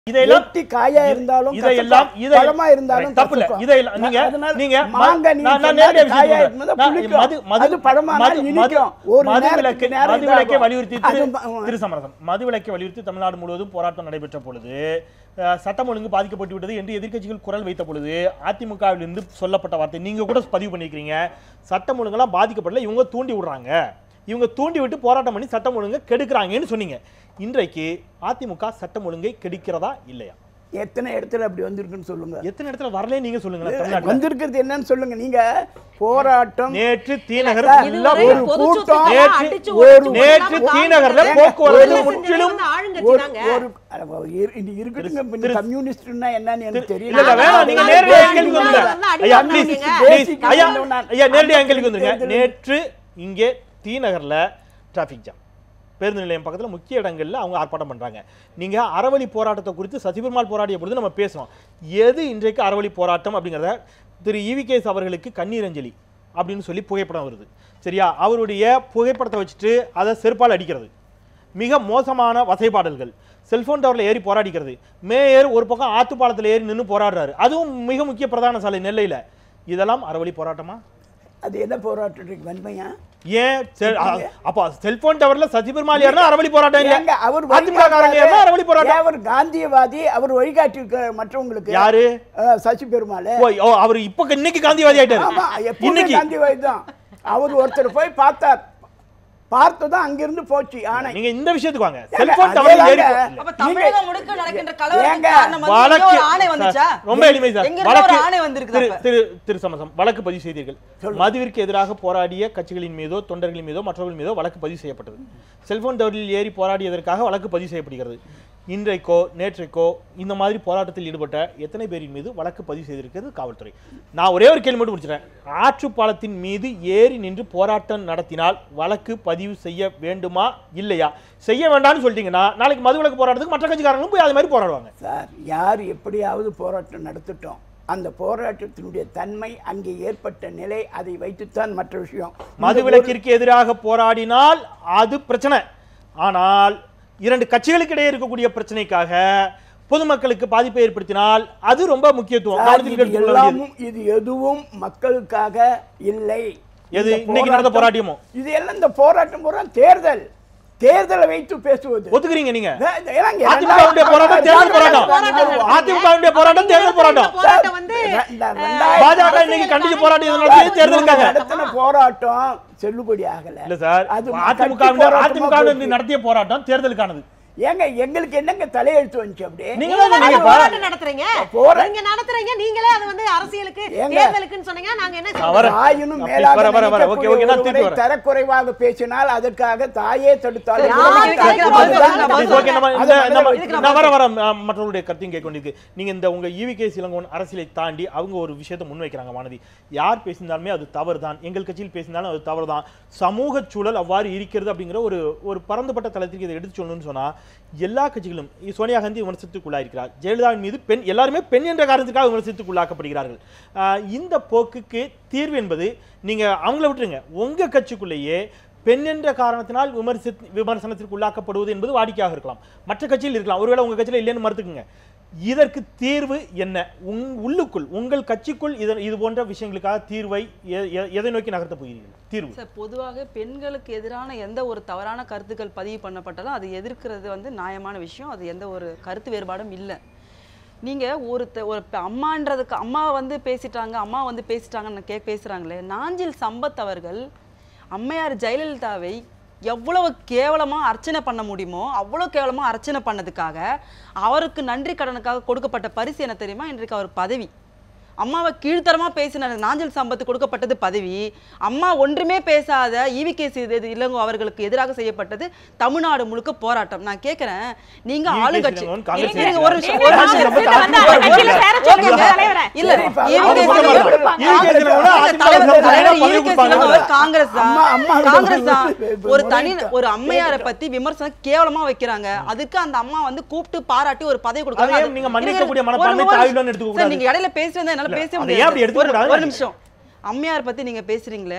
இதையெல்லாம் வெட்டி காயா இருந்தாலும் இதையெல்லாம் கசக்கும், இதை பழமா இருந்தாலும் தப்பு இல்ல கசக்கும். இதையெல்லாம் நீங்க அதனால நீங்க ம- மாங்கனி நான் நான் சொன்னா நேரடியா அது காயா விஷயம் இருக்கும்போது சொல்றேன். நான் புளிக்கும். மது மது அது பழமானா மது- மது- இனிக்கும். ஒரு மது நேரத்துக்கு விலக்கை நேரம் மது விலக்கை இதாகும். வலியுறுத்தி திரு அது- திரு சமரசம் மது விலக்கை வலியுறுத்தி தமிழ்நாடு முழுவதும் போராட்டம் நடைபெற்ற பொழுது அஹ், சட்டம் ஒழுங்கு பாதிக்கப்பட்டு விட்டது என்று எதிர்க்கட்சிகள் குரல் வைத்த பொழுது அதிமுகவிலிருந்து சொல்லப்பட்ட வார்த்தை நீங்க கூட பதிவு பண்ணிருக்கீங்க சட்டம் ஒழுங்கெல்லாம் பாதிக்கப்படல இவங்க தூண்டி விடுறாங்க இவங்க தூண்டி விட்டு போராட்டம் பண்ணி சட்டம் ஒழுங்கை கெடுக்கிறாங்கன்னு சொன்னீங்க இன்றைக்கு அதிமுக சட்டம் ஒழுங்கை கெடுக்கிறதா இல்லையா எத்தனை இடத்துல அப்படி வந்திருக்குன்னு சொல்லுங்க எத்தனை இடத்துல வரல நீங்க சொல்லுங்களேன் தமிழ்நாட்டுல வந்திருக்கிறது என்னன்னு சொல்லுங்க நீங்க போராட்டம் நேற்று தீநகர் சார், full-ஆ இதுவரை ஒரு பொது கூட்டம் சொத்துக்களை நேற்று அடிச்சு ஒரு- ஒழிச்சு நேற்று போடாம தீநகர்ல காங்கிரஸ் போக்குவரத்து ஒரு- முற்றிலும் வந்து ஆளுங்கட்சி ஒரு தாங்க. ஒரு அட, இரு- இது இருக்கட்டுங்க இப்ப திரு- இந்த கம்யூனிஸ்ட்னா என்னன்னு எனக்கு தெரியல இல்ல இல்ல வேணாம் நீங்க நான் நேரடியா நான் எங்களுக்கு நான் வந்துருங்க வந்து அடி ஐயா வாங்குறாங்க ப்ளீஸ் நீங்க. ப்ளீஸ் Basic ஐயா நான் ஐயா நேரடியா அந்த எங்களுக்கு வந்துருங்க தேர்தல் நேற்று இங்கே டி நகர்ல டிராஃபிக் ஜாம் பேருந்து நிலையம் பக்கத்துல முக்கிய இடங்கள்ல அவங்க ஆர்ப்பாட்டம் பண்றாங்க நீங்க அறவழி போராட்டத்தை குறித்து சசிபெருமாள் போராடிய பொழுது நம்ம பேசுவோம் எது இன்றைக்கு அறவழி போராட்டம் அப்படிங்கிறத திரு இவிகேஸ் அவர்களுக்கு கண்ணீர் அஞ்சலி அப்படின்னு சொல்லி புகைப்படம் வருது சரியா அவருடைய புகைப்படத்தை வச்சுட்டு அதை செருப்பால் அடிக்கிறது மிக மோசமான வசைப்பாடல்கள் செல்போன் டவரில் ஏறி போராடிக்கிறது மேயர் ஒரு பக்கம் ஆத்துப்பாலத்தில் ஏறி நின்று போராடுறாரு அதுவும் மிக முக்கிய பிரதான சாலை நெல்லையில் இதெல்லாம் அறவழி போராட்டமா அது என்ன போராட்டம் இருக்கு வன்மையா ஏன் செ- அ- அப்போ செல்போன் டவர்ல சசிபெருமாள் ஏறினா அறவழி போராட்டம் இல்ல ஏங்க, அவர் அதிமுக காரங்க ஏறினா அறவழி வழிகாட்டாரு. போராட்டம் அவர் காந்தியவாதி அவர் வழிகாட்டி இருக்காரு மற்றவங்களுக்கு யாரு அஹ், சசி பெருமாள் ஓ ஓ, அவர் இப்ப இன்னைக்கு காந்திவாதி ஆயிட்டாரு ஆமா எப்பவுமே இன்னைக்கு காந்தியவாதி தான் அவர் ஒருத்தர் போய் பார்த்தார் பார்த்ததும் அங்கிருந்து போச்சு ஆனா நீங்க இந்த விஷயத்துக்கு வாங்க ஏங்க, செல்போன் அதே டவர்ல ஏறி தாங்க. போ- அப்ப தமிழகம் முழுக்க நடக்கின்ற கலவரத்துக்கு ஏங்க, காரணம் வந்து வழக்கு இங்க ஒரு ஆணை வந்துச்சா சார், ரொம்ப எளிமை சார் எங்க இருந்து வழக்கு ஒரு ஆணை வந்திருக்குது திரு அப்ப? திரு திரு சமசம் வழக்கு பதிவு செய்தீர்கள் மதுவிற்கு எதிராக போராடிய கட்சிகளின் மீதோ தொண்டர்களின் மீதோ மற்றவர்கள் மீதோ வழக்கு பதிவு செய்யப்பட்டது செல்போன் டவரில் ஏறி போராடியதற்காக வழக்கு பதிவு செய்யப்படுகிறது இன்றைக்கோ நேற்றைக்கோ இந்த மாதிரி போராட்டத்தில் ஈடுபட்ட எத்தனை பேரின் மீது வழக்கு பதிவு செய்திருக்கிறது காவல்துறை நான் ஒரே ஒரு கேள்வி மட்டும் முடிச்சிடறேன் ஆற்றுப்பாலத்தின் மீது ஏறி நின்று போராட்டம் நடத்தினால் வழக்கு பதிவு செய்ய வேண்டுமா இல்லையா செய்ய வேண்டாம்னு சொல்லிட்டீங்கன்னா நாளைக்கு மது விலக்கு போராட்டத்துக்கு மற்ற கட்சிக்காரங்களும் போய் அது மாதிரி போராடுவாங்க சார் யார் எப்படியாவது போராட்டம் நடத்தட்டும் அந்த போராட்டத்தினுடைய தன்மை அங்கே ஏற்பட்ட நிலை அதை வைத்துத்தான் மற்ற விஷயம் மது விலக்கிற்கு எதிராக போராடினால் அது பிரச்சனை ஆனால் இரண்டு கட்சிகளுக்கு இடையே இருக்கக்கூடிய பிரச்சனைக்காக பொதுமக்களுக்கு பாதிப்பை ஏற்படுத்தினால் அது ரொம்ப முக்கியத்துவம் சார், கவனத்தில் இது எடுத்துக்கொள்ள வேண்டியது. எல்லாமும் இது எதுவும் மக்களுக்காக இல்லை எது? இந்த இன்னைக்கு நடந்த போராட்டம், போராட்டமோ? இது எல்லாம் இந்த போராட்டம் பூரா தேர்தல் தேர்தலை வைத்து பேசுவது ஒத்துக்கிறீங்க நீங்க வே- இது எல்லாம் இங்க அதிமுகவுடைய போராட்டம் தேர்தல் போராட்டம் போராட்டம். அதிமுகவுடைய போராட்டம் தேர்தல் போராட்டம் போராட்டம் வந்து ரெ- இந்த ரெண்டாயிரத்தி பாஜக இன்னைக்கு கண்டிச்சு போராட்டம் தேர்தலுக்காக நடத்தின போராட்டம் செல்லுபடி ஆகல இல்ல சார் அது அதிமுக கட்சி போராட்டமா அதிமுக போச்சு. நடத்திய போராட்டம் தேர்தலுக்கானது ஏங்க எங்களுக்கு என்னங்க தலையெழுத்து வந்துச்சு அப்படியே நீங்க நீங்க தான் தானே சொன்னீங்க போராட்டம் நடத்துறீங்க போரா- நீங்க நடத்துறீங்க நீங்களே அது வந்து அரசியலுக்கு ஏங்க? தேர்தலுக்குன்னு சொன்னீங்க நாங்க என்ன நான் வரேன். தாயினும் அப்படி மேலாக வர, வர, வர. ஓகே, ஓகே, நான் திருப்பி நினைக்கக்கூடிய வரேன். தரக்குறைவாக பேசினால் அதற்காக தாயே தடுத்தால் சரி, அதுதான் யார் கேட்கிற அதுதான் பதில் அதுதான் சொல்லுங்க, Please, okay, நம்ம அதை இந்த- முதல்ல நம்ம- வச்சுக்கலாம். நான் வர வர அஹ், மற்றவர்களுடைய கருத்தையும் கேட்க வேண்டியது நீங்க இந்த உங்க ஈவிகே சிலங்கோன் அரசியலை தாண்டி அவங்க ஒரு விஷயத்தை முன்வைக்கிறாங்க வானதி யார் பேசினாலுமே அது தவறுதான் எங்கள் கட்சியில் பேசினாலும் அது தவறுதான் சமூக சூழல் அவ்வாறு இருக்கிறது அப்படிங்கிற ஒரு ஒரு பரந்துபட்ட தளத்திற்கு இதை எடுத்து சொல்லணும்னு சொன்னா எல்லா கட்சிகளும் இ- சோனியா காந்தி விமர்சனத்துக்குள்ளாயிருக்கிறார் ஜெயலலிதாவின் மீது பெண் எல்லாருமே பெண் என்ற காரணத்துக்காக விமர்சனத்துக்குள்ளாக்கப்படுகிறார்கள் ஆஹ், இந்த போக்குக்கு தீர்வு என்பது நீங்க அவங்கள விட்டுருங்க உங்க கட்சிக்குள்ளேயே பெண் என்ற காரணத்தினால் விமர்சி விமர்சனத்திற்கு உள்ளாக்கப்படுவது என்பது வாடிக்கையாக இருக்கலாம் மற்ற கட்சியில் இருக்கலாம் ஒருவேளை உங்க கட்சியில் இல்லைன்னு மறுத்துக்குங்க இதற்கு தீர்வு என்ன உங் உள்ளுக்குள் உங்கள் கட்சிக்குள் இது இது போன்ற விஷயங்களுக்காக தீர்வை எ- எ- எதை நோக்கி நகர்த்த போகிறீர்கள் தீர்வு சார் பொதுவாக பெண்களுக்கு எதிரான எந்த ஒரு தவறான கருத்துக்கள் பதிவு பண்ணப்பட்டாலும் அது எதிர்க்கிறது வந்து நியாயமான விஷயம் அது எந்த ஒரு கருத்து வேறுபாடும் இல்லை நீங்க ஒரு த- ஒரு ப- அம்மான்றதுக்கு அம்மா வந்து பேசிட்டாங்க அம்மா வந்து பேசிட்டாங்கன்னு கே பேசுறாங்களே நாஞ்சில் சம்பத் அவர்கள் அம்மையார் ஜெயலலிதாவை எவ்வளவு கேவலமா அர்ச்சனை பண்ண முடியுமோ அவ்வளோ கேவலமா அர்ச்சனை பண்ணதுக்காக அவருக்கு நன்றி கடனுக்காக கொடுக்கப்பட்ட பரிசு என்ன தெரியுமா இன்றைக்கு அவர் பதவி அம்மாவை கீழ்த்தரமா பேசின நாஞ்சல் சம்பத்து கொடுக்கப்பட்டது பதவி அம்மா ஒன்றுமே பேசாத ஈவிகே இளங்கோ அவர்களுக்கு எதிராக செய்யப்பட்டது தமிழ்நாடு முழுக்க போராட்டம் நான் கேட்கிறேன் நீங்க EVK ஆளுங்கட்சி இளங்கோவன் காங்கிரஸ் இருங்க, இருங்க, ஒரு நிமிஷம் நீங்க ஒரு காங்கிரஸ் நிமிஷம் கிட்ட வந்து அந்த கட்சியில சேர சொல்லுங்க, ஓகேங்க. தலைவரே. இல்ல சரி, இப்ப EVK அவங்க இளங்கோ- சொல்ல மாட்டாங்க. EVK இளங்கோவன் அதிமுக தலைவர் தலைவர் தலைவர் பதவி EVK கொடுப்பாங்க. இளங்கோவன் காங்கிரஸ் தான் அம்மா- அம்மா காங்கிரஸ் தான் இப்ப ஒரு தனி முறையிட்ட- ஒரு அம்மையாரை பத்தி விமர்சனம் கேவலமா வைக்கிறாங்க அதுக்கு அந்த அம்மா வந்து கூப்பிட்டு பாராட்டி ஒரு பதவி கொடுக்காங்க அதை அது- ஏன் நீங்க இருங்க, மன்னிக்கக்கூடிய ஒரு மனப்பான்மை நிமிஷம். தாழ்வுன்னு எடுத்துக்க சார், கூடாது? நீங்க இடையில பேசுறதா என்னால இல்ல, பேச அதை ஏன் முடியாது அப்படி எடுத்துக்க ஒரு- கூடாதுன்னு ஒரு நிமிஷம் அம்மையார் பத்தி நீங்க பேசுறீங்களே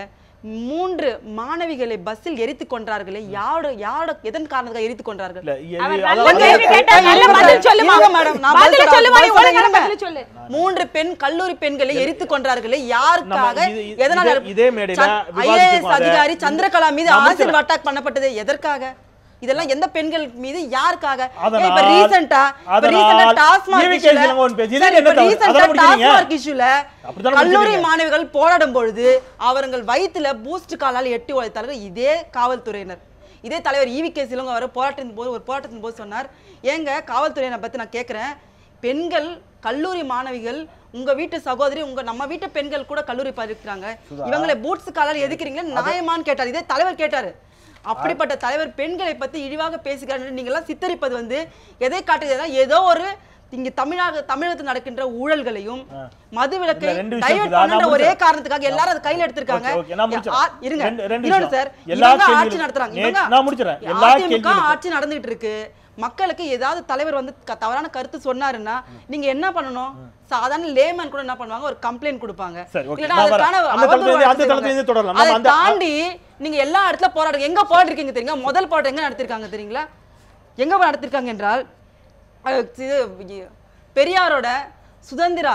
மூன்று மாணவிகளை பஸ்ஸில் எரித்து கொன்றார்களே யாரோட யாரோட எதன் காரணத்துக்காக எரித்து கொன்றார்கள் இல்ல இது- அவர் அதாவது- நல்ல கேள்வி கேட்டா நல்ல இருங்க பதில் சார், சொல்லுமா? இருங்க மேடம், நான் பதில் பதில் சொல்லுமா? நீ பதில் ஒழுங்கான இருங்க. பதில் சொல்லு. மூன்று பெண் கல்லூரி பெண்களை எரித்து கொன்றார்களே யாருக்காக நம்ம இது- இது- எதனால இதே- இதே மேடையில சந்த்- விவாதிச்சிருக்கோம் IAS அதை. அதிகாரி சந்திரகலா மீது நான் ஆசிட் முடிச்சிடுறேன். அட்டாக் பண்ணப்பட்டது எதற்காக இதெல்லாம் எந்த பெண்கள் மீது யாருக்காக அதனால்- ஏன் இப்ப ரீசெண்டா இப்ப அதனால் ரீசெண்டா டாஸ்மாக் EVK இஷ்யூல சிலங்கோவன் பேசி, இதுல சார், என்ன இப்ப தவறு? ரீசெண்டா அதான முடிக்கிறீங்க? டாஸ்மாக் இஷ்யூல அப்படித்தானே கல்லூரி முடிக்கிறீங்க? மாணவிகள் போராடும் பொழுது அவர்கள் வயித்துல பூஸ்ட் காலால் எட்டி உழைத்தார்கள் இதே காவல்துறையினர் இதே தலைவர் ஈவி கே சிலங்க அவர் போராட்டத்தின் போது ஒரு போராட்டத்தின் போது சொன்னார் ஏங்க காவல்துறையினை பத்தி நான் கேட்கிறேன் பெண்கள் கல்லூரி மாணவிகள் உங்க வீட்டு சகோதரி உங்க நம்ம வீட்டு பெண்கள் கூட கல்லூரி படிக்கிறாங்க இவங்களை பூட்ஸ் காலால் எதுக்குறீங்க நியாயமான்னு கேட்டார் இதே தலைவர் கேட்டாரு அப்படிப்பட்ட தலைவர் பெண்களை பத்தி இழிவாக பேசுகிறார் நீங்க எல்லாம் சித்தரிப்பது வந்து எதை காட்டுகிறதா ஏதோ ஒரு இங்க தமிழக தமிழகத்தில் நடக்கின்ற ஊழல்களையும் மது விலக்கை இல்ல, ரெண்டு விஷயம் டைவர்ட் இருக்குதா? நான் பண்ணுன்ற ஒரே முடிச்சிடுறேன். காரணத்துக்காக எல்லாரும் அதை கையில எடுத்திருக்காங்க ஓகே, ஓகே, நான் முடிச்சிடுறேன். ஆ, இருங்க ரெண்டு- ரெண்டு இன்னொன்னு விஷயம். சார் எல்லா இவங்க ஆட்சி கேள்விகளுக்கும் நடத்துறாங்க நே- இவங்க நான் முடிச்சிடுறேன். எல்லா அதிமுக கேள்விகளுக்கும். ஆட்சி நடந்துகிட்டு இருக்கு மக்களுக்கு ஏதாவது தலைவர் வந்து க- தவறான கருத்து சொன்னாருன்னா நீங்க என்ன பண்ணணும் சாதாரண லேமன் கூட என்ன பண்ணுவாங்க ஒரு கம்ப்ளைண்ட் கொடுப்பாங்க சரி, ஓகே, இல்லைன்னா நான் வரேன். அதற்கான அந்த அவதூறு தளத்துல இருந்து- அந்த வழக்கு தளத்துல இருந்து செய்வாங்க. தொடரலாம். அதை நம்ம அந்த- தாண்டி நீங்க எல்லா இடத்துல போராடுங்க எங்க போராடிருக்கீங்க தெரியுங்க முதல் போராட்டம் எங்க நடத்திருக்காங்க தெரியுங்களா எங்க போய் நடத்திருக்காங்க என்றால் அஹ், இது பெரியாரோட சுதந்திரா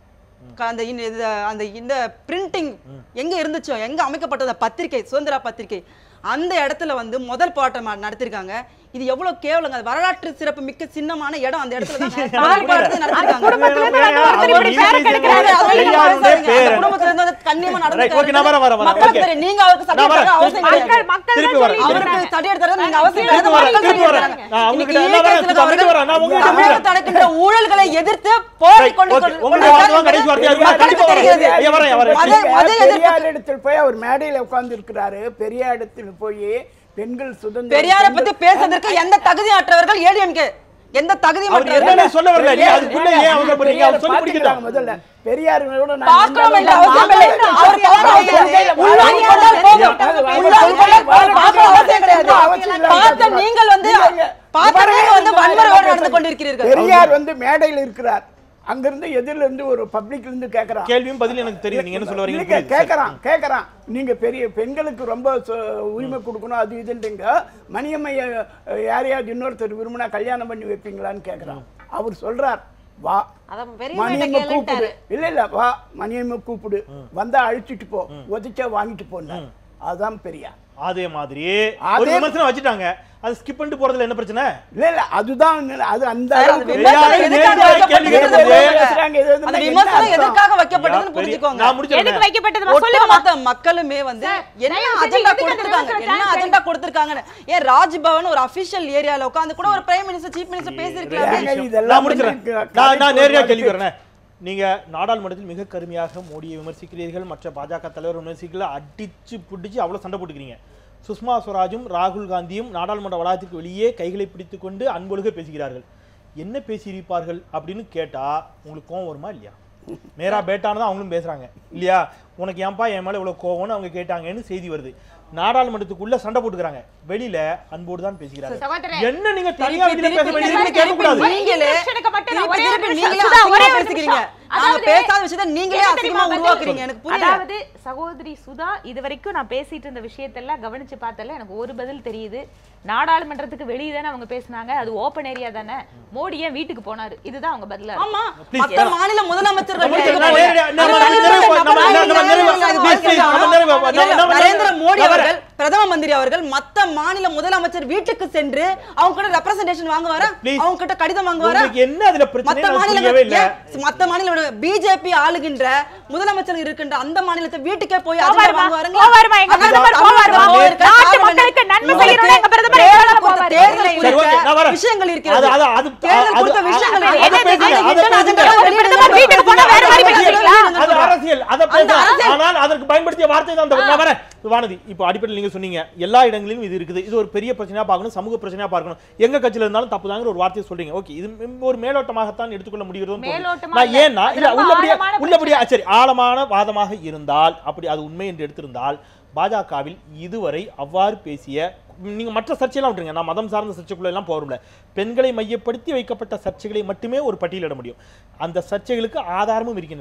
க- அந்த இந்த- இந்த- அந்த இந்த பிரிண்டிங் எங்க இருந்துச்சோ எங்க அமைக்கப்பட்டத பத்திரிகை சுதந்திரா பத்திரிகை அந்த இடத்துல வந்து முதல் போராட்டம் ந- நடத்திருக்காங்க இது எவ்வளவு கேவலங்க அது வரலாற்று சிறப்பு மிக்க சின்னமான இடம் அந்த இடத்துல தான் முதல் போராட்டத்தை நடத்திருக்காங்க குடும்பத்துல இருந்து வேணாம், வந்து ஒருத்தர் இப்படி வேணாம், பேரை அவர் கெடுக்கிறாரு. EVK அதெல்லாம் நீங்க பெரியாருடைய பேசாதீங்க. பேர். அந்த குடும்பத்துல இருந்து வந்து கண்ணியமா Right, okay, நான் வரேன், வரேன், வரேன். மக்களுக்கு Okay. தெரியும். நீங்க அவருக்கு சட்டை நான் வரேன். எடுத்தா அவசியம் திருப்பி கிடையாது. மக்கள் மக்கள் திருப்பி தான் வரேன். சொல்லிட்டு அவருக்கு இருக்காங்க. தடி எடுத்தாரு நீங்க அவசியம் திருப்பி கிடையாது. வரேன், மக்கள் திருப்பி வரேன். சொல்லிட்டு நான் இன்னைக்கு உங்ககிட்ட நான் வரேன், இயக்கத்துல நான் உங்ககிட்ட வரேன், நான் உங்ககிட்ட தமிழகத்தில் வரேன். நடக்கின்ற ஊழல்களை எதிர்த்து போராடி Right, கொண்டு okay. உங்களுடைய வார்த்தை தான் கடைசி வார்த்தையா இருக்குமா? எனக்கு கண்டிப்பா வரேன். தெரிகிறது. ஐயா, வரேன், வரேன். அதே- அதே எதிர்ப்பு பெரியார் இடத்தில் போய் அவர் மேடையில உட்கார்ந்து இருக்கிறாரு பெரியார் இடத்தில் போய் பெண்கள் சுதந்திரம் பெரியாரை பெண்கள்- பத்தி பேசுறதுக்கு எந்த தகுதியற்றவர்கள் ஏடிஎம்கே எந்த தகுதியும் அவர் என்னன்னு சொல்ல வரல நீங்க அதுக்குள்ள ஏன் அவங்க போறீங்க அவர் சொல்லி பாத்துக்கிறாங்க முடிக்கட்டும் முதல்ல பெரியாரோட நான் பார்க்கிறோம் என்ற எந்த அவசியம் அளவுக்கு இல்லை. நான் அவர் பார்க்கிறோம். உள்வாங்கிக் கொண்டால் போதும். உள்வாங்கிக் கொண்டால் போதும். பார்க்கிற அவசியம் கிடையாது. பார்த்த நீங்கள் வந்து பார்த்த நீங்கள் வந்து வன்முறையோடு நடந்து கொண்டிருக்கிறீர்கள் பெரியார் வந்து மேடையில் இருக்கிறார் அங்கிருந்து எதிரில இருந்து ஒரு பப்ளிக்ல இருந்து கேக்குறான் கேள்வியும் பதில் எனக்கு தெரியும் நீங்க என்ன சொல்ல வரீங்க இல்லைங்க, கேக்குறான் கேக்குறான் நீங்க பெரிய பெண்களுக்கு ரொம்ப சு- உரிமை கொடுக்கணும் அது இதுன்றீங்க மணியம்மைய அஹ், யாரையாவது இன்னொருத்தர் விரும்பினா கல்யாணம் பண்ணி வைப்பீங்களான்னு கேக்குறான் அவர் சொல்றார் வா அதான் பெரியம்மா மணியம்மை கிட்ட கூப்பிடு கேளுன்ட்டாரு. இல்ல இல்ல வா மணியம்மை கூப்பிடு வந்தா அழிச்சிட்டு போ உதச்சா வாங்கிட்டு போனார் அதான் பெரியார் அதே மாதிரி அதே- ஒரு விமர்சனம் வச்சுட்டாங்க அது ஸ்கிப் பண்ணிட்டு போறதுல என்ன பிரச்சனை இல்ல இல்ல அதுதான் அது அந்த சார், அந்த அளவுக்கு விமர்சனம் பெரியார் எதுக்காக நேரடியாக வைக்கப்பட்டதுன்னு கேள்வி புரிஞ்சுக்கோங்க. பேசுறாங்க, இது வந்து அந்த என்ன விமர்சனம் அர்த்தம்? எதற்காக வைக்கப்பட்டதுன்னு பெரிய- புரிஞ்சுக்கோங்க நான் முடிச்சிடுறேன். எதுக்கு வைக்கப்பட்டது சொல்லுங்க ஒட்டுமொத்த மக்களுமே வந்து என்ன தயவு செஞ்சு அஜெண்டா எதுக்கு அந்த கொடுத்திருக்காங்க விமர்சனம் என்ன chance அஜெண்டா கொடுத்திருக்காங்கன்னு ஏன் ராஜ்பவன் ஒரு அபிஷியல் ஏரியால உட்கார்ந்து கூட ஒரு பிரைம் மினிஸ்டர் சீஃப் மினிஸ்டர் பேசிருக்கலாமே ஏங்க, விஷயம். இதெல்லாம் நான் முடிச்சிடுறேன். வந்து நான் நான் நேரடியாக கதைக்கு கேள்வி வரேன் நீங்க நாடாளுமன்றத்தில் மிக கடுமையாக மோடியை விமர்சிக்கிறீர்கள் மற்ற பாஜக தலைவர் விமர்சிக்கல அடிச்சு புடிச்சு அவ்வளவு சண்டை போட்டுக்கிறீங்க சுஷ்மா ஸ்வராஜும் ராகுல் காந்தியும் நாடாளுமன்ற வளாகத்திற்கு வெளியே கைகளை பிடித்துக் கொண்டு அன்பொழுக பேசுகிறார்கள் என்ன பேசியிருப்பார்கள் அப்படின்னு கேட்டா உங்களுக்கு கோவம் வருமா இல்லையா மேரா பேட்டானதான் அவங்களும் பேசுறாங்க இல்லையா உனக்கு ஏன்பா என் மேல இவ்வளவு கோவம்னு அவங்க கேட்டாங்கன்னு செய்தி வருது நாடாளுமன்றத்துக்குள்ள சண்டை போட்டுக்கிறாங்க வெளியில அன்போடு தான் பேசுகிறாங்க சகோதரரே, என்ன நீங்க தனியா திருப்பி, வெளியில பேச திருப்பி, வேண்டியதுன்னு திருப்பி, கேட்கக்கூடாது நீங்களே இன்ஸ்ட்ரக்ஷனுக்கு மட்டும் நான் திருப்பி, ஒரே ஒரு திருப்பி நிமிஷம். நீங்களே சுதா, ஒரே அசிங்கமா ஒரு பேசிக்கிறீங்க நிமிஷம். நாங்க அதாவது, பேசாத விஷயத்தை நீங்களே என்ன அசிங்கமா தெரியுமா பதில்? உருவாக்குறீங்க எனக்கு புரியல அதாவது சகோதரி சுதா இது வரைக்கும் நான் பேசிட்டு இருந்த விஷயத்தெல்லாம் கவனிச்சு பார்த்தல எனக்கு ஒரு பதில் தெரியுது நாடாளுமன்றத்துக்கு வெளியே தானே அவங்க பேசுனாங்க அது ஓப்பன் ஏரியா தானே மோடி ஏன் வீட்டுக்கு போனாரு இதுதான் அவங்க பதிலா இருக்கு. ஆமா Please, மத்த மாநில முதலமைச்சர்கள் நம்ம எங்க நான் போய்- நேரடியா- நம்ம அது நம்ம நிறைவேற- நிறைவு- நம்ம- நம்ம- நம்ம நிறைவு- please, please, நம்ம நிறைவு- நம்ம- இல்ல, நம்ம- நரேந்திர மோடி நான் வரேன். அவர்கள் பிரதம மந்திரி அவர்கள் மத்த மாநில முதலமைச்சர் வீட்டுக்கு சென்று அவங்க கிட்ட ரெப்ரசன்டேஷன் வாங்குவாரா Please. அவங்க கிட்ட கடிதம் வாங்குவாரா உங்களுக்கு என்ன அதுல பிரச்சனை மத்த எனக்கு மாநிலங்கள் புரியவே இல்ல ஏன் மத்த மாநில பிஜேபி ஆளுகின்ற முதலமைச்சர் இருக்கின்ற அந்த மாநிலத்தை வீட்டுக்கே போய் போவாருமா? அஜெண்டா வாங்குவாருங்களா? போவாருமா? எங்க அதான் பிரதமர் தமிழ்நாட்டுல போவாருமா? போயிருக்க நாட்டு காரணம் மக்களுக்கு என்ன? நன்மை உங்களுக்கு செய்யணும்னு எங்க பிரதமர் தேர்தல் எவ்வளவு குறித்த போவாரு? தேர்தல் இல்லை, சரி, குறித்த okay, நான் வரேன். விஷயங்கள் இருக்கிறது அது- அது- அது- தேர்தல் அது- குறித்த அது- விஷயங்கள் அதை இருக்கிறது. பேசுங்க, அது அதை hidden பேசுங்க. agenda ஒரு பிரதமர் வீட்டுக்கு போனா வேற மாதிரி அது பேசுறீங்களா? அது அரசியல் அதை அந்த பேசலாம் அரசியல். ஆனால் அதற்கு பயன்படுத்திய வார்த்தை தான் அந்த நான் வரேன் வானதி இப்போ அடிப்படையில் நீங்க சொன்னீங்க எல்லா இடங்களிலும் இது இருக்குது இது ஒரு பெரிய பிரச்சனையா பார்க்கணும் சமூக பிரச்சனையா பார்க்கணும் எங்க கட்சியில இருந்தாலும் தப்புதாங்கிற ஒரு வார்த்தையை சொல்றீங்க ஓகே இது ம் ஒரு மேலோட்டமாகத்தான் எடுத்துக்கொள்ள முடிகிறதுன்னு தோணுது. மேலோட்டமா நான் இல்ல. ஏன்னா அது இல்ல ரொம்ப உள்ளபடியா ஆழமான உள்ளபடியா சரி ஆழமான வாதமாக இருந்தால் அப்படி அது உண்மை என்று எடுத்திருந்தால் பாஜகவில் இதுவரை அவ்வாறு பேசிய நீங்க மற்ற சர்ச்சையெல்லாம் விட்டுருங்க நான் மதம் சார்ந்த சர்ச்சைக்குள்ள எல்லாம் போகிறோம்ல பெண்களை மையப்படுத்தி வைக்கப்பட்ட சர்ச்சைகளை மட்டுமே ஒரு பட்டியலிட முடியும் அந்த சர்ச்சைகளுக்கு ஆதாரமும் இருக்கின்றன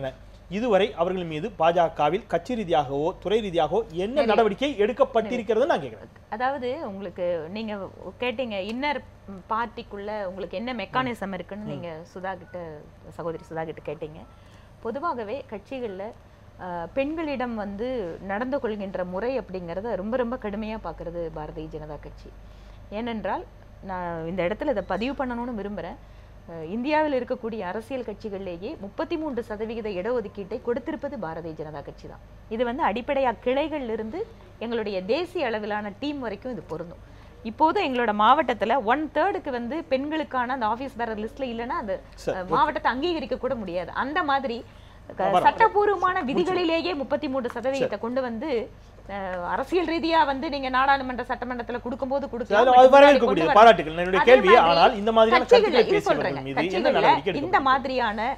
இதுவரை அவர்கள் மீது பாஜகவில் கட்சி ரீதியாகவோ துறை ரீதியாகவோ என்ன நடவடிக்கை எடுக்கப்பட்டிருக்கிறது நான் கேட்கிறேன் அதாவது உங்களுக்கு நீங்க கேட்டீங்க இன்னர் பார்ட்டிக்குள்ள உங்களுக்கு என்ன மெக்கானிசம் இருக்குன்னு நீங்க சுதா கிட்ட சகோதரி சுதா கிட்ட கேட்டீங்க பொதுவாகவே கட்சிகள்ல அஹ், பெண்களிடம் வந்து நடந்து கொள்கின்ற முறை அப்படிங்கறத ரொம்ப ரொம்ப கடுமையா பார்க்கிறது பாரதிய ஜனதா கட்சி ஏனென்றால் நான் இந்த இடத்துல இதை பதிவு பண்ணணும்னு விரும்புறேன் அஹ், இந்தியாவில் இருக்கக்கூடிய அரசியல் கட்சிகளிலேயே முப்பத்தி மூன்று சதவிகித இடஒதுக்கீட்டை கொடுத்திருப்பது பாரதிய ஜனதா கட்சி தான் இது வந்து அடிப்படையா கிளைகள்ல இருந்து எங்களுடைய தேசிய அளவிலான டீம் வரைக்கும் இது பொருந்தும் இப்போது எங்களோட மாவட்டத்துல ஒன் தேர்டுக்கு வந்து பெண்களுக்கான அந்த ஆபீஸ் பேரர் லிஸ்ட்ல இல்லைன்னா அந்த சரி, அஹ், மாவட்டத்தை அங்கீகரிக்க கூட முடியாது அந்த மாதிரி க- வரலாம். சட்டபூர்வமான விதிகளிலேயே முப்பத்தி மூன்று சதவீதத்தை கொண்டு வந்து அஹ், அரசியல் ரீதியா வந்து நீங்க நாடாளுமன்ற சட்டமன்றத்துல கொடுக்கும்போது அது கொடுக்கலாம் அது but முன்னாடி வரவேற்கக்கூடியது கொண்டு வரணும். பாராட்டுகள் என்னுடைய அதே கேள்வி மாதிரி ஆனால் இந்த மாதிரியான கட்சிகள்ல- கருத்துக்களை இது பேசியவர்கள் சொல்றேங்க. மீது என்ன கட்சிகள்ல நடவடிக்கை இந்த எடுக்கப்படும் மாதிரியான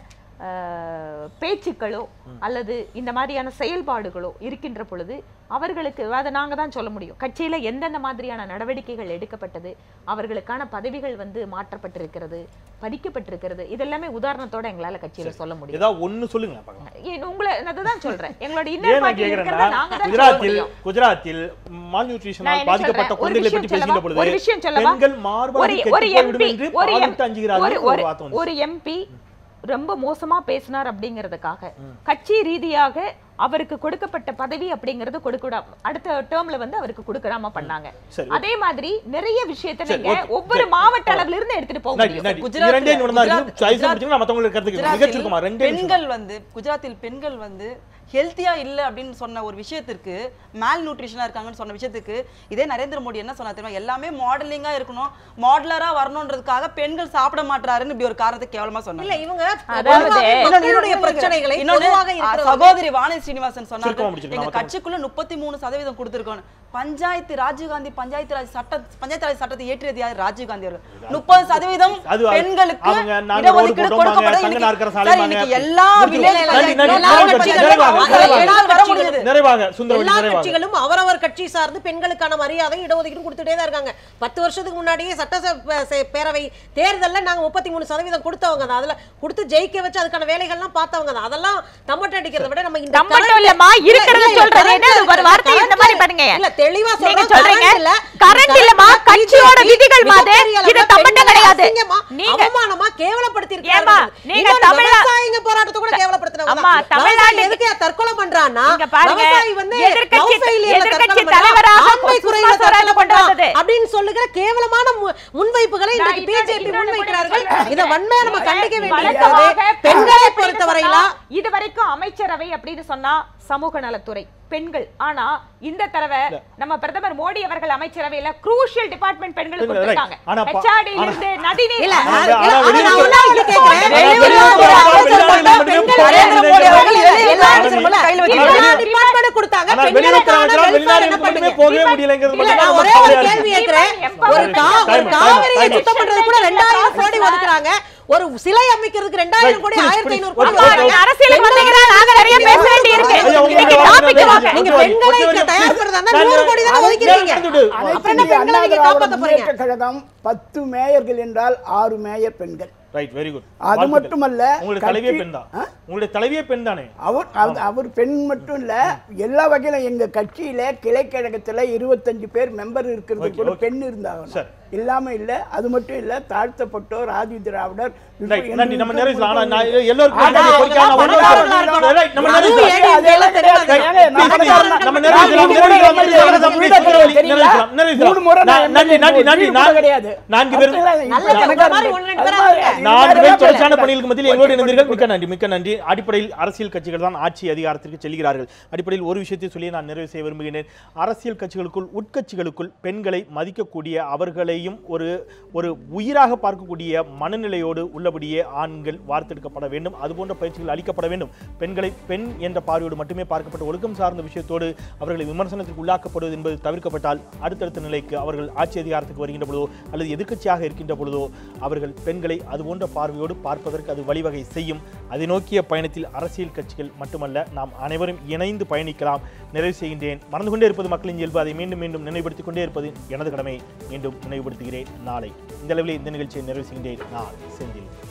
அஹ், பேச்சுக்களோ அல்லது இந்த மாதிரியான செயல்பாடுகளோ இருக்கின்ற பொழுது அவர்களுக்கு அதை நாங்க தான் சொல்ல முடியும் கட்சியில எந்தெந்த மாதிரியான நடவடிக்கைகள் எடுக்கப்பட்டது அவர்களுக்கான பதவிகள் வந்து மாற்றப்பட்டிருக்கிறது பறிக்கப்பட்டிருக்கிறது இதெல்லாமே உதாரணத்தோட எங்களால கட்சியில சொல்ல முடியும் ஏதாவது ஒண்ணு சொல்லுங்க நான் பார்க்கலாம் ஏன் உங்களை அதுதான் சொல்றேன் எங்களோட ஏன் இன்னர் நான் பார்ட்டி கேக்குறேன்னா இருக்கிறத நாங்க தான் சொல்ல குஜராத்தில் முடியும் குஜராத்தில் மால் நான் நியூட்ரிஷனால் என்ன பாதிக்கப்பட்ட சொல்றேன்? ஒரு குழந்தைகளை விஷயம் பற்றி பேசுகிற சொல்லவா? பொழுது ஒரு விஷயம் சொல்லவா? பெண்கள் மார்பகம் ஒரு கெட்டுப் ஒரு போய்விடும் எம்பி என்று ஒரு பாதித்து எம்- அஞ்சுகிறார்கள் ஒரு ஒரு ஒரு வார்த்தை வந்துச்சு. ஒரு எம்பி ரொம்ப மோசமா பேசினார் அப்படிங்கிறதுக்காக கட்சி ரீதியாக அவருக்கு கொடுக்கப்பட்ட பதவி அப்படிங்கறது கொடுக்கூடாம அடுத்த டேர்ம்ல வந்து அவருக்கு கொடுக்காம பண்ணாங்க சரி, அதே மாதிரி நிறைய விஷயத்தை சரி, நீங்க ஓகே, ஒவ்வொரு சரி. மாவட்ட அளவுல இருந்து எடுத்துட்டு போக நன்றி, முடியும் நன்றி. குஜராத்ல- இரண்டே நிமிடம் தான் இருக்கு. குஜராத்- சாய்ஸ் குஜராத்- முடிச்சுங்க, நான் மத்தவங்களுக்கு கருத்துக்கு மிக குஜராத்தில் சுருக்கமா ரெண்டே நிமிஷம். பெண்கள் வந்து குஜராத்தில் பெண்கள் வந்து ஹெல்த்தியா இல்ல அப்படின்னு சொன்ன ஒரு விஷயத்திற்கு மேல் நியூட்ரிஷனா இருக்காங்கன்னு சொன்ன விஷயத்துக்கு இதே நரேந்திர மோடி என்ன சொன்னா தெரியுமா எல்லாமே மாடலிங்கா இருக்கணும் மாடலரா வரணுன்றதுக்காக பெண்கள் சாப்பிட மாட்டாருன்னு இப்படி ஒரு காரணத்தை கேவலமா சொன்னாங்க இல்ல இவங்க அதாவது- பொதுவாக மக்களுடைய இன்னொன்னு பிரச்சனைகளை இன்னொன்னு, பொதுவாக ஆ, இருக்கிறவங்க சகோதரி வாணி ஸ்ரீனிவாசன் சுருக்கமா சொன்னாங்க முடிச்சிருங்க, எங்க மத்தவங்க. கட்சிக்குள்ள முப்பத்தி மூணு சதவீதம் கொடுத்திருக்கோம் பஞ்சாயத்து ராஜீவ்காந்தி பஞ்சாயத்து ராஜ் சட்ட பஞ்சாயத்து ராஜ் சட்டத்தை ஏற்றியது யார் ராஜீவ்காந்தி அவர்கள் முப்பது சதவீதம் அது அது- பெண்களுக்கு அவங்க நாங்க ரோடு இடஒதுக்கீடு போட்டோம், கொடுக்கப்பட நாங்க இன்னைக்கு- நாற்கர சாலை சார், வாங்க. இன்னைக்கு எல்லா முடிச்சிருங்க. village நன்றி, நன்றி, எல்லா நிறைவாக, கட்சிகளும் நிறைவாக, அவங்க நிறைவாக. எல்லாம் வர முடியுது நிறைவாக சுந்தரவழி எல்லா நிறைவாக கட்சிகளும் அவரவர் கட்சி சார்ந்து பெண்களுக்கான மரியாதை இடஒதுக்கீடு கொடுத்துட்டே தான் இருக்காங்க பத்து வருஷத்துக்கு முன்னாடியே சட்டசபை பேரவை தேர்தல்ல நாங்க முப்பத்தி மூணு சதவீதம் கொடுத்தவங்க தான் அதுல கொடுத்து ஜெயிக்க வச்சு அதுக்கான வேலைகள்லாம் பார்த்தவங்க தான் அதெல்லாம் தம்மட்ட அடிக்கிறத விட நம்ம இந்த தம்மட்டம் current- இல்லம்மா, இருக்கிறத இல்ல, இல்ல, சொல்றது. current- என்ன ஒரு வார்த்தை இந்த மாதிரி பண்ணுங்க. இல்ல தெளிவா நீங்க சொல்றோம் சொல்றீங்க, current இல்ல current இல்லம்மா, current கட்சியோட BJP விதிகள் மாதிரி, மிகப்பெரிய இது அளவுல தம்மட்டம் பெண்களை கிடையாது. அசிங்கமா, நீங்க- அவமானமா கேவலப்படுத்தி ஏம்மா, நீங்க தமிழா- விவசாயிங்க போராட்டத்தை கூட கேவலப்படுத்தினவங்க அம்மா, தான். தமிழ்நாட்டுக்கு- விவசாயி எதுக்கு தற்கொலை பண்றான்னா இங்க பாருங்க, விவசாயி வந்து எதிர்க்கட்சி- love failure ல எதிர்க்கட்சி தற்கொலை பண்றான், தலைவராக ஆண்மை சுஷ்மா குறையில ஸ்வராஜ் தற்கொலை கொண்டு பண்றான் வந்தது. அப்படின்னு சொல்லுகிற கேவலமான மு- முன்வைப்புகளை நான் இன்றைக்கு இன்னொன்னு- பிஜேபி இன்னொன்னு கூட முன்வைக்கிறார்கள் சொல்றேன். இதை வன்மையா நம்ம கண்டிக்க வழக்கமாக வேண்டியது பெண்கள் பெண்களை அப்படின்னு பொறுத்தவரையில சொன்னா, இது வரைக்கும் அமைச்சரவை அப்படின்னு சொன்னா சமூக நலத்துறை பெண்கள் ஆனா இந்த தடவை நம்ம பிரதமர் மோடி அவர்கள் அமைச்சரவையில குரூஷியல் டிபார்ட்மெண்ட் பெண்களுக்கு பெண்கள், கொடுத்திருக்காங்க right. ஆனா பா- HRD ல இருந்து நதிநீர் இல்ல, ஆனா, இல்ல, ஆனா ஆனா வெளியில நான் இருக்கிற- உள்ள வந்து கேட்கிறேன். வெளியுறவு வெளியுறவு அமைச்சர் அமைச்சர் மட்டும் மட்டும் பெண்கள் நரேந்திர மோடி அவர்கள் எல்லா அமைச்சரும் கையில வச்சு ஆனா எல்லா வெளி- department கொடுத்தாங்க. ஆனா பெண்களுக்கான வெளியுறவு அமைச்சரா welfare வெளிநாடு என்ன மட்டுமே பண்ணீங்க? போகவே முடியலைங்கிறது இல்ல, மட்டும் நான் தான் ஒரே ரொம்ப ஒரு கவலையா கேள்வி இருக்கு. கேட்கிறேன். ஒரு கா- ஒரு Time, time, காவிரியை time. சுத்தம் பண்றதுக்கு கூட ரெண்டாயிரம் கோடி ஒதுக்குறாங்க ஒரு சிலை அமைக்கிறதுக்கு ரெண்டாயிரம் கோடி Please, ஆயிரத்தி please, ஐநூறு okay, கோடி okay, அப்பா, நீங்க அரசியலுக்கு வந்தீங்கன்னா நாங்க நிறைய பேச வேண்டி இருக்கு ஐயா, உங்க இன்னைக்கு வாங்க, டாபிக் வாங்க, வாங்க வாங்க. நீங்க ஒத்துவாங்க, பெண்களை இங்க ஒத்துவாங்க. தயார்படுறதா இருந்தா நான் நூறு கோடி தானே நான் ஒதுக்கிறீங்க நடந்துட்டு. அனைத்து அப்புறம் என்ன இந்திய பெண்களை அண்ணா நீங்க திராவிட காப்பாத்த போறீங்க முன்னேற்ற கழகம் பத்து மேயர்கள் என்றால் ஆறு மேயர் பெண்கள் ரைட் வெரி குட் அது மட்டுமல்ல உங்களுடைய தலைவியே கட்சி- பெண் தான் ஆ? உங்களுடைய தலைவியே பெண் தானே அவர் அவர்- அவர் பெண் மட்டும் இல்ல எல்லா வகையிலும் எங்க கட்சியில கிளைக்கழகத்துல இருபத்தஞ்சு பேர் மெம்பர் இருக்கிறது Okay, கூட okay. பெண் இருந்தாங்க சரி. இல்லாம இல்ல அது மட்டும் இல்ல தாழ்த்தப்பட்டோர் ஆதி திராவிடர் ரைட் என்று நன்றி நம்ம இருக்க நிறைவேற்றலாம் ஆனா நான் முடியாது. எல்லோருக்கும் ஆனா, நன்றி அவங்க கோரிக்கை. நான் ஒண்ணு பணக்காரங்களா சொல்றேன். இருக்கணும். ரைட், நம்ம அதுவும் நிறைவேற்றலாம். ஏன் அதெல்லாம் கிடையாது. ரைட், ஏங்க, please, நம்ம please, பணக்காரங்க நம்ம கிடையாது. நிறைவேற்றலாம், மூணு நிறைவேற்றலாம், முறை நிறைவேற்றலாம், வீடு நிறைவேற்றலாம், தெரியுங்களா? நிறைவேற்றலாம், நிறைவேற்றலாம். மூணு முறை நான் நான் நன்றி, நன்றி, நன்றி, வீடு நான் கிடையாது. நான்கு பேர் நல்ல பணக்காரங்க. ஒரு மாதிரி ஒண்ணு ரெண்டு பேரா அது மாதிரி இருங்க. நான்கு இந்த பேர் மாதிரி தொடர்ச்சியான வேலை பணிகளுக்கு மத்தியில் எங்களோடு இணைந்தீர்கள் மிக்க நன்றி மிக்க நன்றி அடிப்படையில் அரசியல் கட்சிகள் தான் ஆட்சி அதிகாரத்திற்கு செல்கிறார்கள் அடிப்படையில் ஒரு விஷயத்தை சொல்லி நான் நிறைவு செய்ய விரும்புகிறேன் அரசியல் கட்சிகளுக்குள் உட்கட்சிகளுக்குள் பெண்களை மதிக்கக்கூடிய அவர்களையும் ஒரு ஒரு உயிராக பார்க்கக்கூடிய மனநிலையோடு உள்ளபடியே ஆண்கள் வார்த்தெடுக்கப்பட வேண்டும் அதுபோன்ற பயிற்சிகள் அளிக்கப்பட வேண்டும் பெண்களை பெண் என்ற பார்வையோடு மட்டுமே பார்க்கப்பட்ட ஒழுக்கம் சார்ந்த விஷயத்தோடு அவர்களை விமர்சனத்திற்கு உள்ளாக்கப்படுவது என்பது தவிர்க்கப்பட்டால் அடுத்தடுத்த நிலைக்கு அவர்கள் ஆட்சி அதிகாரத்துக்கு வருகின்ற பொழுதோ அல்லது எதிர்க்கட்சியாக இருக்கின்ற பொழுதோ அவர்கள் பெண்களை அதுபோன்ற பார்வையோடு பார்ப்பதற்கு அது வழிவகை செய்யும் அதை நோக்கிய பயணத்தில் அரசியல் கட்சிகள் மட்டுமல்ல நாம் அனைவரும் இணைந்து பயணிக்கலாம் நிறைவு செய்கின்றேன் மறந்து கொண்டே இருப்பது மக்களின் இயல்பு அதை மீண்டும் மீண்டும் நினைவுபடுத்திக் கொண்டே இருப்பது எனது கடமை மீண்டும் நினைவுபடுத்துகிறேன் நாளை இந்த அளவிலே இந்த நிகழ்ச்சியை நிறைவு செய்கின்றேன் நான் செந்தில்